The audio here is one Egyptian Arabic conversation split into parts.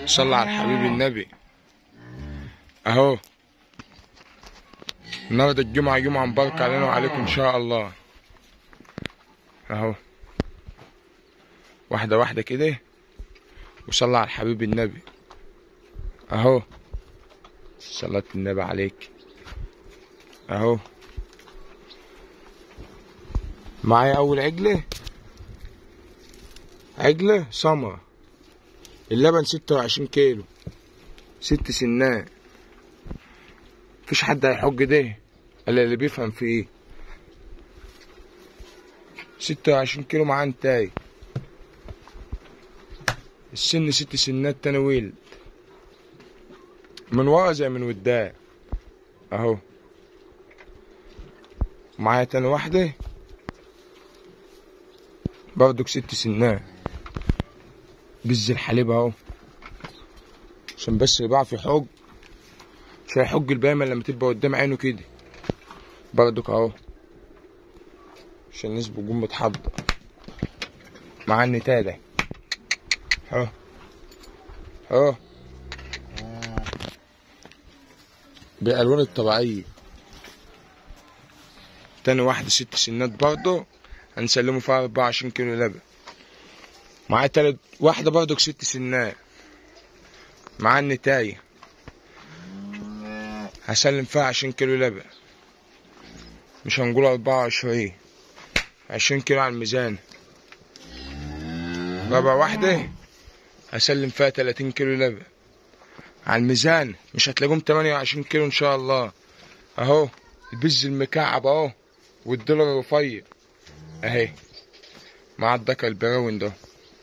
صلى على الحبيب النبي اهو النهارده الجمعة جمعة مباركة علينا وعليكم ان شاء الله اهو واحدة واحدة كده وصلى على الحبيب النبي اهو صلاة النبي عليك اهو معايا اول عجلة عجلة سمرة اللبن ستة وعشرين كيلو ست سنات مفيش حد هيحج ده الا اللي بيفهم في ايه ستة وعشرين كيلو معاه انتاي السن ست سنات تاني ولد من ورا زي من قدام اهو معايا تاني واحدة برضك ست سنات بز الحليب اهو عشان بس اللي بيعرف يحج مش هيحج البايمة لما تبقى قدام عينه كده برضك اهو عشان الناس بتقوم بتحضر مع النتاية ده اهو اهو بالالوان الطبيعية تاني واحدة ست سنات برضه هنسلمه فيها أربعة وعشرين كيلو لبن معاه تالت واحدة برضك ست سنات مع النتاية هسلم فيها عشرين كيلو لبن مش هنقول أربعة وعشرين عشرين كيلو على الميزان رابع واحدة هسلم فيها تلاتين كيلو لبن على الميزان مش هتلاقوهم تمانية وعشرين كيلو إن شاء الله أهو البز المكعب أهو والدولار الرفيع أهي مع الدكر البراون ده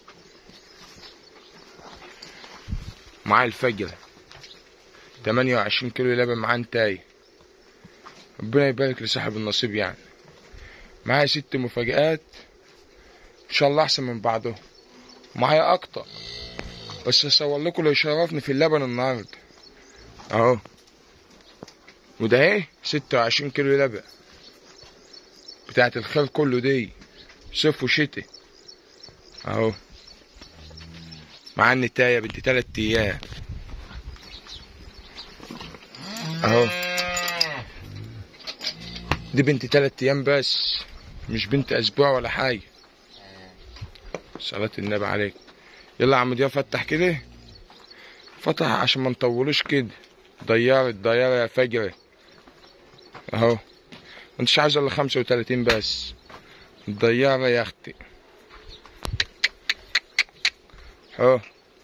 مع الفجر تمانية وعشرين كيلو لبن معاه انتاي ربنا يبارك لصاحب النصيب يعني معايا ست مفاجآت ان شاء الله احسن من بعضهم معايا اكتر بس هصور لكم اللي يشرفني في اللبن النهارده اهو وده ايه ستة وعشرين كيلو لبن بتاعت الخير كله دي صيف وشتاء اهو مع النتاية بدي تلات ايام اهو دي بنت تلات ايام بس مش بنت اسبوع ولا حاجة صلاة النبي عليك يلا يا عم دياب فتح كده فتح عشان ما نطولوش كده ضيارة ضيارة يا فجرة اهو انتش عايز الا خمسة وتلاتين بس ضيارة يا اختي اهو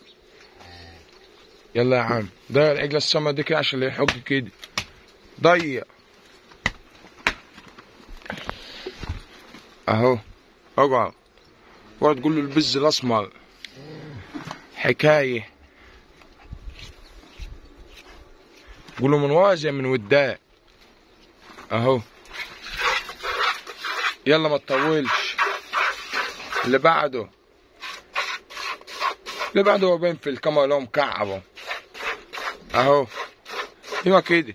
يلا يا عم ضيع العجلة السما دي كده عشان اللي يحج كده ضيع اهو اقعد اقعد تقول له البز الاسمر حكاية قول له من ورا زي من قدام اهو يلا ما تطولش اللي بعده اللي بعده هو باين في الكاميرا اللي هو مكعب اهو ايوه كده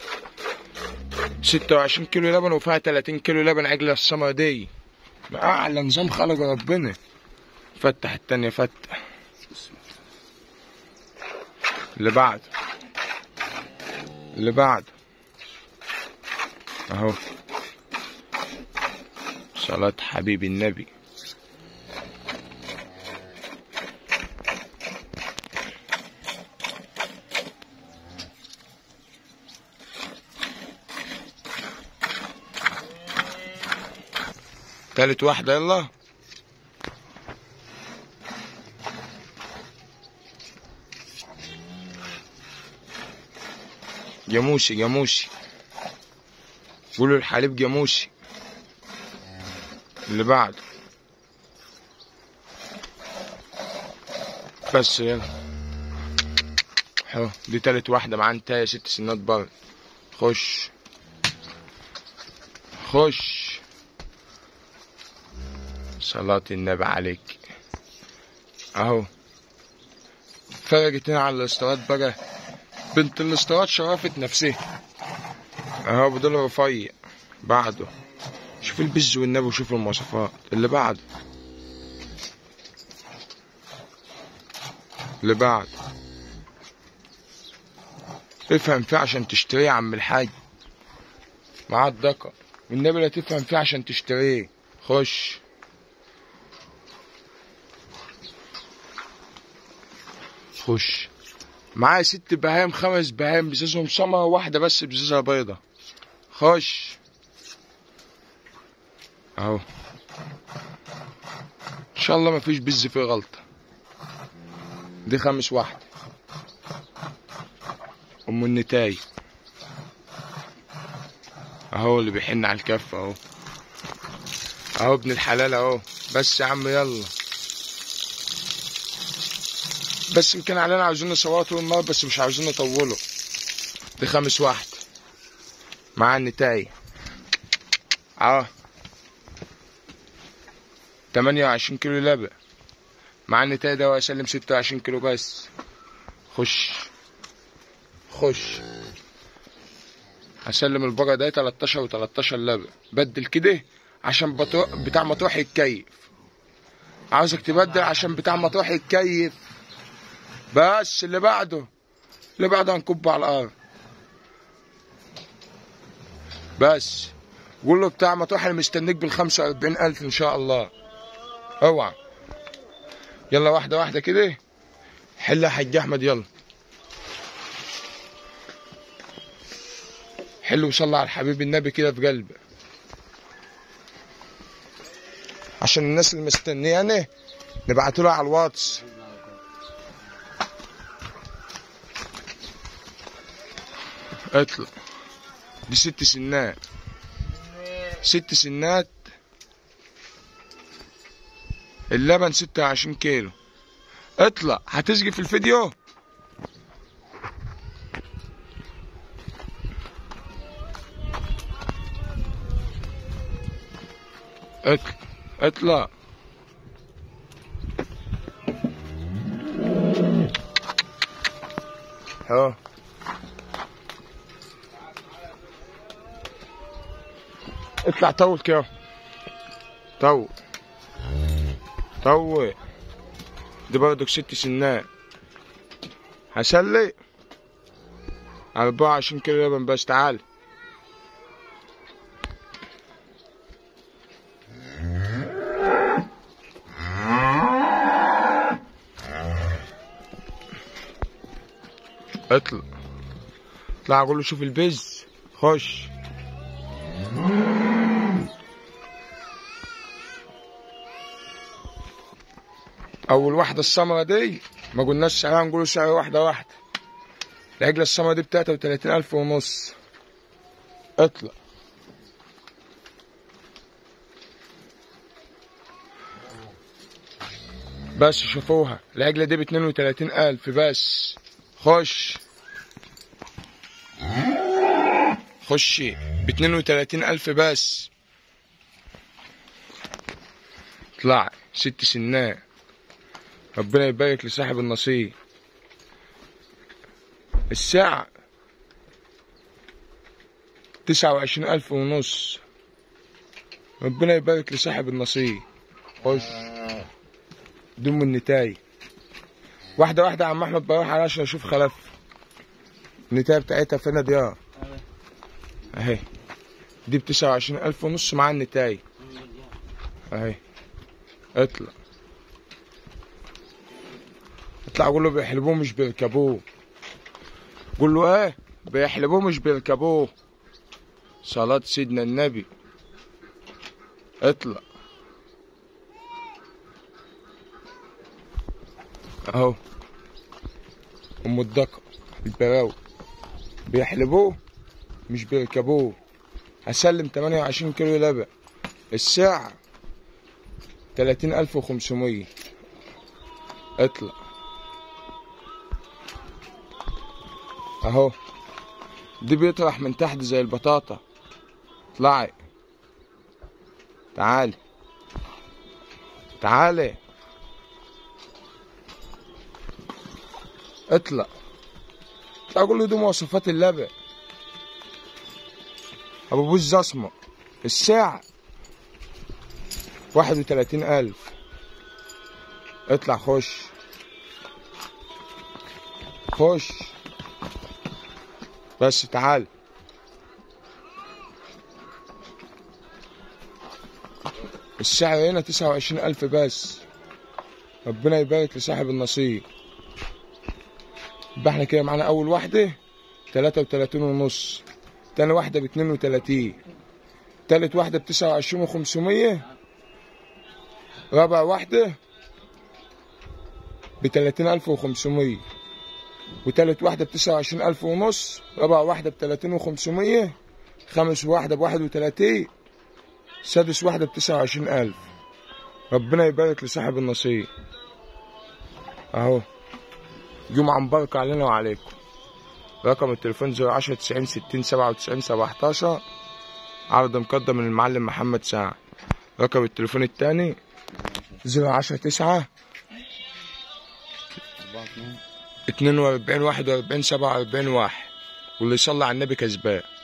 ستة وعشرين كيلو لبن وفيها تلاتين كيلو لبن عجلة السما دي أعلى نظام خلق ربنا فتح التانية فتح اللي بعده اللي بعده اهو صلاة حبيب النبي تالت واحدة يلا جاموسي جاموسي قولوا الحليب جاموسي اللي بعده بس يلا اهو دي تالت واحدة معاه انتهى ست سنات برد خش خش صلاة النبي عليك اهو فرقت هنا على الاستراد بقى بنت الاستراد شرفت نفسها اهو بدل رفيع بعده شوف البز والنبي وشوف المواصفات اللي بعده اللي بعده افهم فيه عشان تشتريه يا عم الحاج معاه الدقة والنبي لا تفهم فيه عشان تشتريه خش خش معايا ست بهايم خمس بهايم بزازهم سمرة واحدة بس بزازها بيضة خش اهو ان شاء الله مفيش بز فيه غلطة دي خامس واحدة ام النتاي اهو اللي بيحن على الكف اهو اهو ابن الحلال اهو بس يا عم يلا بس يمكن علينا عاوزين نصوره طول النهار بس مش عاوزين نطوله دي خامس واحد مع النتاي اهو تمانية وعشرين كيلو لبن مع النتاي ده واسلم ستة وعشرين كيلو بس خش خش هسلم البقرة ده 13 و13 لبن بدل كده عشان بتو... بتاع مطروح يتكيف عاوزك تبدل عشان بتاع مطروح يتكيف بس اللي بعده اللي بعده هنكبه على الارض بس قول له بتاع مطروح انا مستنيك بال 45000 ان شاء الله اوعى يلا واحده واحده كده حل يا حاج احمد يلا حلو وصلى على الحبيب النبي كده في قلبه عشان الناس اللي مستنيانه نبعته له على الواتس اطلع دي ست سنات ست سنات اللبن ستة وعشرين كيلو اطلع هتسقي في الفيديو اطلع اطلع اهو اطلع طول كده طول طول دي برضك ست سنات هسلي أربعة وعشرين كيلو لبن بس تعال اطلع اطلع اقول له شوف البز خش اول واحده السمره دي ما قلناش سعرها نقول سعر واحده واحده العجله السمره دي بتلاتة وتلاتين الف ونص اطلع بس شوفوها العجله دي باتنين وتلاتين الف بس خش خشي باتنين وتلاتين ألف بس اطلع ست سنات ربنا يبارك لصاحب النصيب الساعة تسعة وعشرين ألف ونص ربنا يبارك لصاحب النصيب خش دم النتاي واحدة واحدة يا عم أحمد بروح على عشان أشوف خلف النتاية بتاعتها فين ديار أهي دي بتسعة وعشرين ألف ونص مع النتاية أهي اطلع اطلع قول له بيحلبوه مش بيركبوه قول له ايه بيحلبوه مش بيركبوه صلاة سيدنا النبي اطلع اهو ام الدقة البراوي بيحلبوه مش بيركبوه هسلم 28 كيلو لبن الساعة 30500 اطلع اهو دي بيطرح من تحت زي البطاطا اطلعي تعالي تعالي اطلع اطلع اقول له دي مواصفات اللبن ابو بوز اسمر الساعة واحد وتلاتين الف اطلع خش خش بس تعال السعر هنا تسعة وعشرين ألف بس ربنا يبارك لصاحب النصيب يبقى احنا كده معانا أول واحدة تلاتة وتلاتين ونص تاني واحدة باتنين وتلاتين تالت واحدة بتسعة وعشرين وخمسمية رابع واحدة بتلاتين ألف وخمسمية وتالت واحدة بتسعة وعشرين ألف ونص رابع واحدة بتلاتين وخمسمية خامس واحدة بواحد وتلاتين سادس واحدة بتسعة وعشرين ألف ربنا يبارك لصاحب النصيب أهو جمعة مباركة علينا وعليكم رقم التليفون زيرو عشرة تسعين ستين سبعة وتسعين سبعتاشر عرض مقدم من المعلم محمد سعد رقم التليفون التاني زيرو عشرة تسعة اتنين وأربعين واحد وأربعين سبعة وأربعين واحد واللي يصلي على النبي كسبان